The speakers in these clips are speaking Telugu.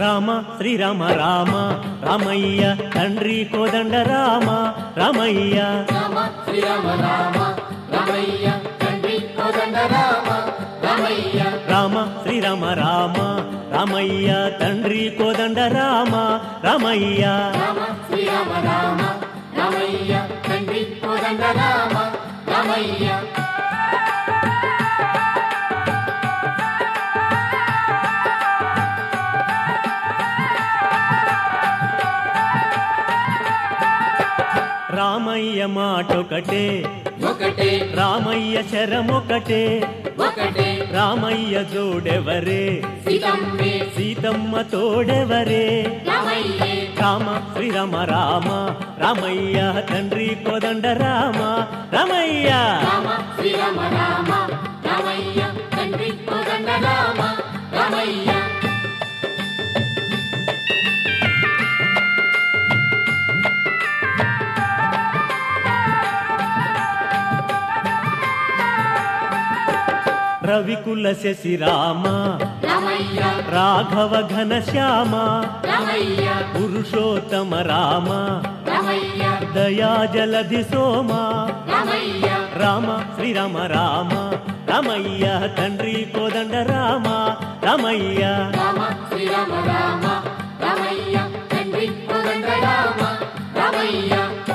రామ శ్రీరామ రామ రామయ్య తండ్రి కోదండ రామ రామయ్య రామ శ్రీరామ రామ రామయ్య తండ్రి కోదండ రామ రామయ్య రామ శ్రీరామ రామ రామయ్య తండ్రి కోదండ రామ రామయ్య రామ శ్రీరామ రామ రామయ్య తండ్రి కోదండ రామ రామయ్య రామయ్య మాటొకటే ఒకటే రామయ్య శరమొకటే ఒకటే రామయ్య జోడెవరే సీతమ్మే సీతమ్మ తోడెవరే రామయ్యే రామ శ్రీరామ రామ రామయ్య తండ్రి కోదండ రామ రామయ్య రామ శ్రీరామ రామ రామయ్య తండ్రి కోదండ రామ రామయ్య రవికుల శశి రామ రామయ్య రాఘవ ఘన శ్యామ రామయ్య పురుషోత్తమ రామ రామయ్య దయా జలధి సోమ రామయ్య రామ శ్రీరామ రామ రామయ్య తండ్రి కోదండ రామ రామయ్య రామ శ్రీరామ రామ రామయ్య తండ్రి కోదండ రామ రామయ్య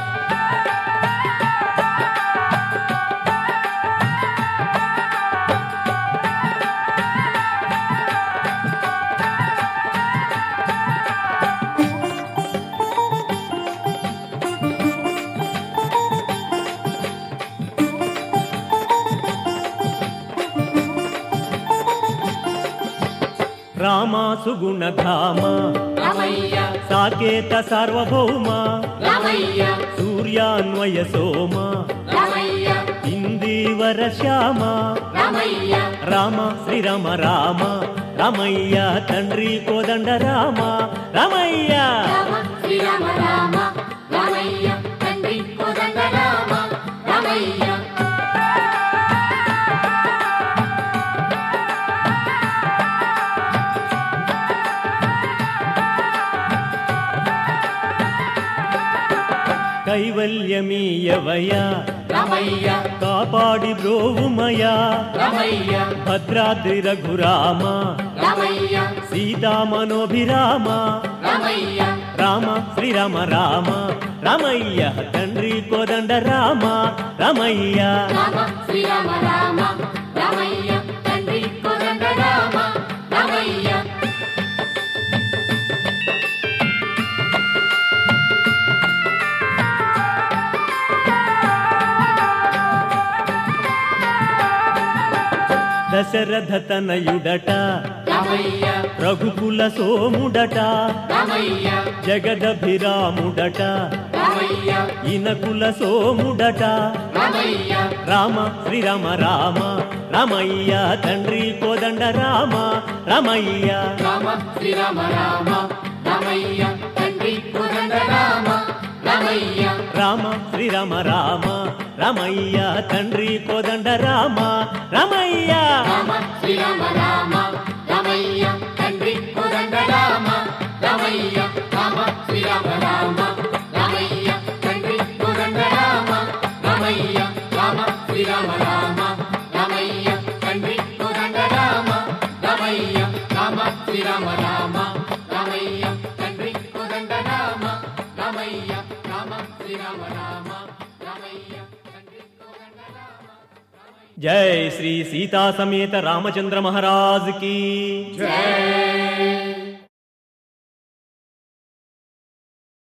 రామ సుగుణధామ రామయ్య సాకేత సార్వభౌమ రామయ్య సూర్యాన్వయ సోమ రామయ్య ఇందీవర శ్యామ రామయ్య రామ శ్రీరామ రామ రామయ్య తండ్రి కోదండ రామ రామయ్య రామ శ్రీరామ రామ రామయ్య తండ్రి కోదండ రామ రామయ్య కైవల్యమీయవయ రామయ్య కాపాడి బ్రోవుమయా రామయ్య భద్రాద్రి రఘురామ రామయ్య సీతామనోభిరామ రామయ్య రామ శ్రీరామ రామ రామయ్య తండ్రి కోదండ రామ రామయ్య రామ శ్రీరామ రామ రామయ్య తండ్రి కోదండ రామ రామయ్య దశరథ తనయుడట రామయ్య రఘుకుల సోముడట రామయ్య జగదభిరాముడట రామయ్య ఇనకుల సోముడట రామయ్య రామ శ్రీరామ రామ రామయ్య తండ్రి కోదండ రామ రామయ్య రామ శ్రీరామ రామ రామయ్య తండ్రి కోదండ రామ రామయ్య రామ శ్రీరామ రామ రామయ్య తండ్రి కోదండ రామ రామయ్య రామ శ్రీరామ రామ రామయ్య తండ్రి కోదండ రామ రామయ్య రామ శ్రీరామ రామ రామయ్య తండ్రి కోదండ రామ రామయ్య రామ శ్రీరామ రామ రామయ్య తండ్రి కోదండ రామ రామయ్య రామ శ్రీరామ రామ రామయ్య తండ్రి కోదండ రామ రామయ్య రామ శ్రీరామ రామ రామయ్య తండ్రి కోదండ రామ జై శ్రీ సీతా సమేత రామచంద్ర మహారాజ్ की జై